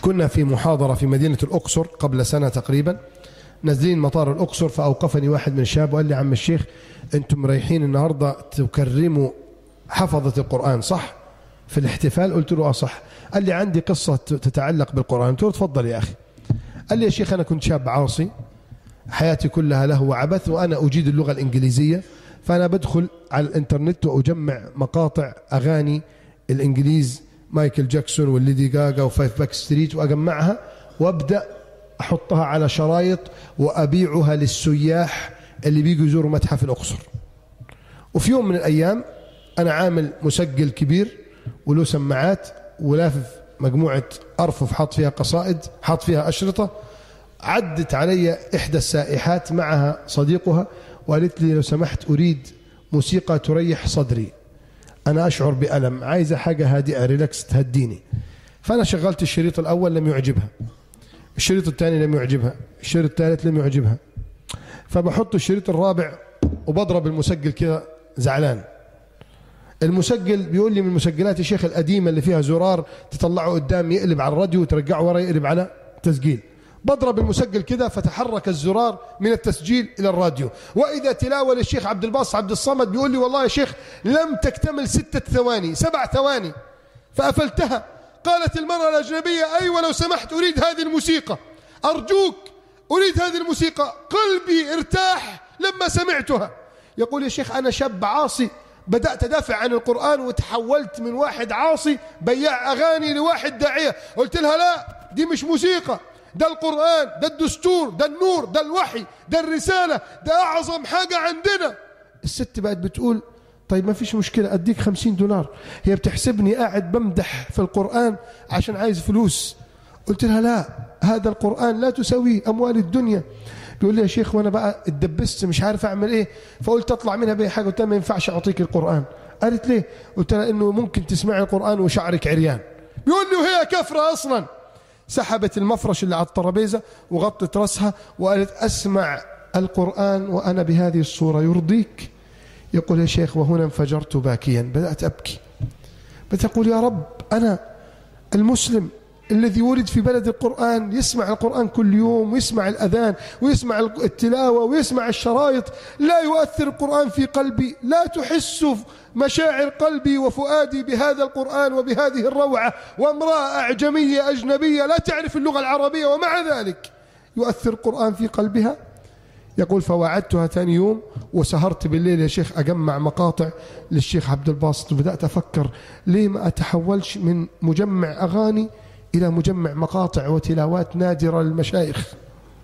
كنا في محاضرة في مدينة الأقصر قبل سنة تقريبا نازلين مطار الأقصر فأوقفني واحد من الشباب وقال لي عم الشيخ أنتم رايحين النهاردة تكرموا حفظة القرآن صح في الاحتفال قلت له اه صح قال لي عندي قصة تتعلق بالقرآن قلت له تفضل يا أخي قال لي يا شيخ أنا كنت شاب عاصي حياتي كلها له وعبث وأنا أجيد اللغة الإنجليزية فأنا بدخل على الإنترنت وأجمع مقاطع أغاني الإنجليز مايكل جاكسون والليدي جاجا وفايف باك ستريت وأجمعها وأبدأ أحطها على شرايط وأبيعها للسياح اللي بيجوا يزوروا متحف الأقصر وفي يوم من الأيام أنا عامل مسجل كبير وله سماعات ولافف مجموعة أرفف حاط فيها قصائد حاط فيها أشرطة عدت علي إحدى السائحات معها صديقها وقالت لي لو سمحت أريد موسيقى تريح صدري أنا أشعر بألم عايزة حاجة هادئة ريلاكس تهديني فأنا شغلت الشريط الأول لم يعجبها الشريط الثاني لم يعجبها الشريط الثالث لم يعجبها فبحط الشريط الرابع وبضرب المسجل كده زعلان المسجل بيقول لي من مسجلات الشيخ القديمة اللي فيها زرار تطلعه قدام يقلب على الراديو وترجعه ورا يقلب على تسجيل بضرب المسجل كده فتحرك الزرار من التسجيل الى الراديو واذا تلاوه للشيخ عبد الباسط عبد الصمد بيقول لي والله يا شيخ لم تكتمل ستة ثواني سبع ثواني فقفلتها قالت المرأة الأجنبية أيوة لو سمحت أريد هذه الموسيقى أرجوك أريد هذه الموسيقى قلبي ارتاح لما سمعتها يقول يا شيخ أنا شاب عاصي بدأت أدافع عن القرآن وتحولت من واحد عاصي بياع أغاني لواحد داعية قلت لها لا دي مش موسيقى ده القرآن ده الدستور ده النور ده الوحي ده الرسالة ده أعظم حاجة عندنا الست بقت بتقول طيب ما فيش مشكلة أديك خمسين دولار هي بتحسبني قاعد بمدح في القرآن عشان عايز فلوس قلت لها لا هذا القرآن لا تساويه أموال الدنيا بيقول لي يا شيخ وانا بقى اتدبست مش عارف اعمل ايه فقلت اطلع منها باي حاجه قلت لها ما ينفعش اعطيك القران قالت ليه قلت لها انه ممكن تسمعي القران وشعرك عريان بيقول لي وهي كفره اصلا سحبت المفرش اللي على الترابيزه وغطت راسها وقالت اسمع القران وانا بهذه الصوره يرضيك يقول يا شيخ وهنا انفجرت باكيا بدات ابكي بتقول يا رب انا المسلم الذي ولد في بلد القرآن يسمع القرآن كل يوم ويسمع الأذان ويسمع التلاوة ويسمع الشرايط لا يؤثر القرآن في قلبي لا تحس مشاعر قلبي وفؤادي بهذا القرآن وبهذه الروعة وامرأة أعجمية أجنبية لا تعرف اللغة العربية ومع ذلك يؤثر القرآن في قلبها يقول فوعدتها ثاني يوم وسهرت بالليل يا شيخ أجمع مقاطع للشيخ عبد الباسط وبدأت أفكر ليه ما أتحولش من مجمع أغاني إلى مجمع مقاطع وتلاوات نادرة للمشايخ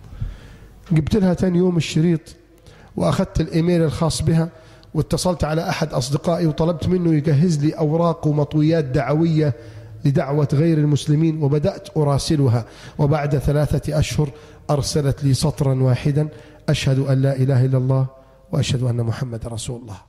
جبت لها ثاني يوم الشريط وأخذت الإيميل الخاص بها واتصلت على أحد أصدقائي وطلبت منه يجهز لي أوراق ومطويات دعوية لدعوة غير المسلمين وبدأت أراسلها وبعد ثلاثة أشهر أرسلت لي سطرا واحدا أشهد أن لا إله إلا الله وأشهد أن محمد رسول الله